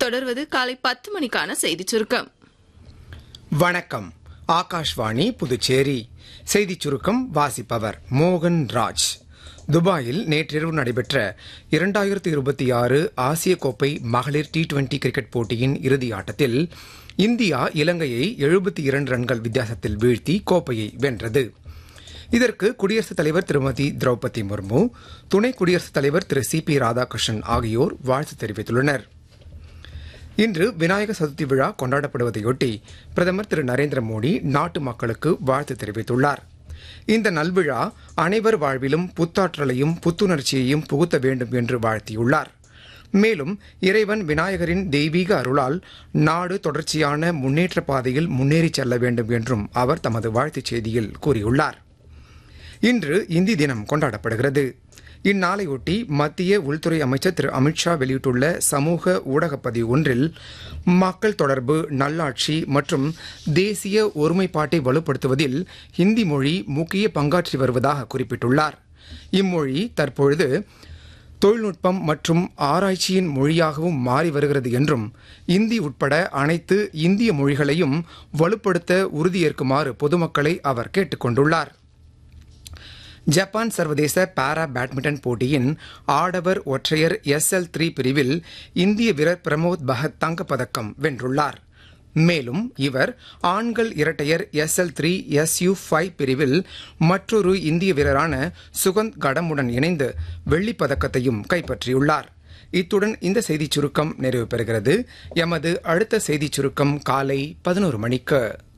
தொடர்வது காலை பத்து மணிக்கான செய்திச் சுருக்கம் வணக்கம் ஆகாஷ்வாணி புதுச்சேரி செய்திச் சுருக்கம் வாசிப்பவர் மோகன் ராஜ் துபாயில் நேற்றிரவு நடைபெற்ற இரண்டாயிரத்தி இருபத்தி ஆறு ஆசிய கோப்பை மகளிர் டி டுவெண்டி கிரிக்கெட் போட்டியின் இறுதி ஆட்டத்தில் இந்தியா இலங்கையை எழுபத்தி இரண்டு ரன்கள் வித்தியாசத்தில் வீழ்த்தி கோப்பையை வென்றது இதற்கு குடியரசுத் தலைவர் திருமதி திரௌபதி முர்மு துணை குடியரசுத் தலைவர் திரு சி பி ராதாகிருஷ்ணன் ஆகியோர் வாழ்த்து தெரிவித்துள்ளனர் இன்று விநாயகர் சதுர்த்தி விழா கொண்டாடப்படுவதையொட்டி பிரதமர் திரு நரேந்திர மோடி நாட்டு மக்களுக்கு வாழ்த்து தெரிவித்துள்ளார் இந்த நல்விழா அனைவர் வாழ்விலும் புத்தாற்றலையும் புத்துணர்ச்சியையும் புகுத்த வேண்டும் என்று வாழ்த்தியுள்ளார் மேலும் இறைவன் விநாயகரின் தெய்வீக அருளால் நாடு தொடர்ச்சியான முன்னேற்ற பாதையில் முன்னேறிச் செல்ல வேண்டும் என்றும் அவர் தமது வாழ்த்துச் செய்தியில் கூறியுள்ளார் இன்று இந்தி தினம் கொண்டாடப்படுகிறது இந்நாளையொட்டி மத்திய உள்துறை அமைச்சர் திரு அமித்ஷா வெளியிட்டுள்ள சமூக ஊடகப் பதிவு ஒன்றில் மக்கள் தொடர்பு நல்லாட்சி மற்றும் தேசிய ஒருமைப்பாட்டை வலுப்படுத்துவதில் ஹிந்தி மொழி முக்கிய பங்காற்றி வருவதாக குறிப்பிட்டுள்ளார் இம்மொழி தற்பொழுது தொழில்நுட்பம் மற்றும் ஆராய்ச்சியின் மொழியாகவும் மாறி வருகிறது என்றும் இந்தி உட்பட அனைத்து இந்திய மொழிகளையும் வலுப்படுத்த உறுதியேற்குமாறு பொதுமக்களை அவர் கேட்டுக் கொண்டுள்ளார் ஜப்பான் சர்வதேச பாரா பேட்மிண்டன் போட்டியின் ஆடவர் ஒற்றையர் எஸ் எல் த்ரீ பிரிவில் இந்திய வீரர் பிரமோத் பகத் தங்கப்பதக்கம் வென்றுள்ளார் மேலும் இவர் ஆண்கள் இரட்டையர் S L three S U five பிரிவில் மற்றொரு இந்திய வீரரான சுகந்த் கடமுடன் இணைந்து வெள்ளிப் பதக்கத்தையும் கைப்பற்றியுள்ளார் இத்துடன் இந்த செய்திச் சுருக்கம் நிறைவு பெறுகிறது எமது அடுத்த செய்திச் சுருக்கம் காலை பதினோரு மணிக்கு